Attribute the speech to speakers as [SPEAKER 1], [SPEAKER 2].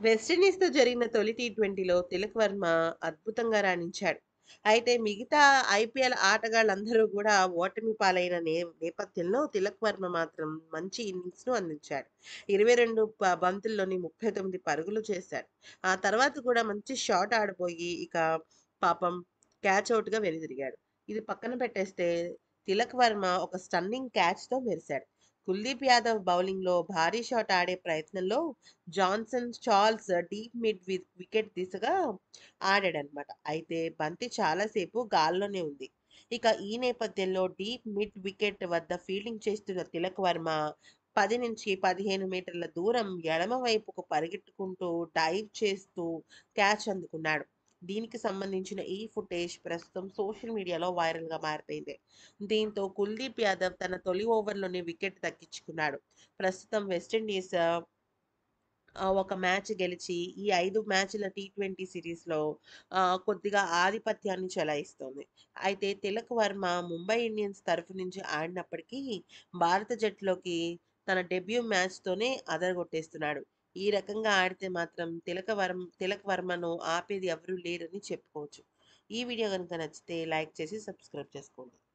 [SPEAKER 1] వెస్టిండీస్‌తో జరిగిన తొలి టీ20లో తిలక్ వర్మ అద్భుతంగా రాణించాడు. అయితే మిగతా ఐపీఎల్ ఆటగాళ్లందరూ కూడా ఓటమి పాలైన నే నేపథ్యంలో తిలక్ వర్మ మాత్రం మంచి ఇన్నింగ్స్‌ను అందించాడు. 22 ప బంతుల్లోని 39 పరుగులు చేశాడు. ఆ తర్వాత కూడా మంచి షాట్ ఆడబోయి ఇక పాపం క్యాచ్ ఔట్‌గా వెనుదిరిగాడు. ఇది పక్కన పెట్టేస్తే తిలక్ వర్మ ఒక స్టన్నింగ్ క్యాచ్‌తో మెరిశాడు. కుల్దీప్ యాదవ్ బౌలింగ్‌లో భారీ షాట్ ఆడే ప్రయత్నంలో జాన్సన్, చార్ల్స్ డీప్ మిడ్ వి వికెట్ దిశగా ఆడాడనమాట. అయితే బంతి చాలా సేపు గాల్లోనే ఉంది. ఇక ఈ నేపథ్యంలో డీప్ మిడ్ వికెట్ వద్ద ఫీల్డింగ్ చేస్తున్న తిలక్ వర్మ 10-15 మీటర్ల దూరం ఎడమ వైపుకు పరిగెట్టుకుంటూ డైవ్ చేస్తూ క్యాచ్ అందుకున్నాడు. దీనికి సంబంధించిన ఈ ఫుటేజ్ ప్రస్తుతం సోషల్ మీడియాలో వైరల్‌గా మారిపోయింది. దీంతో కుల్దీప్ యాదవ్ తన తొలి ఓవర్‌లోనే వికెట్ దక్కించుకున్నాడు. ప్రస్తుతం వెస్టిండీస్ ఆహ్, ఒక మ్యాచ్ గెలిచి ఈ 5 మ్యాచ్‌ల టీ20 సిరీస్‌లో ఆహ్, కొద్దిగా ఆధిపత్యాన్ని చెలాయిస్తోంది. అయితే తిలక్ వర్మ ముంబై ఇండియన్స్ తరఫు నుంచి ఆడినప్పటికీ భారత జట్టులోకి తన డెబ్యూ మ్యాచ్‌తోనే అదరగొట్టేస్తున్నాడు. ఈ రకంగా ఆడితే మాత్రం తిలక వర్మ తిలక్ వర్మను ఆపేది ఎవరూ లేరని చెప్పుకోవచ్చు. ఈ వీడియో గనుక నచ్చితే లైక్ చేసి సబ్స్క్రైబ్ చేసుకోండి.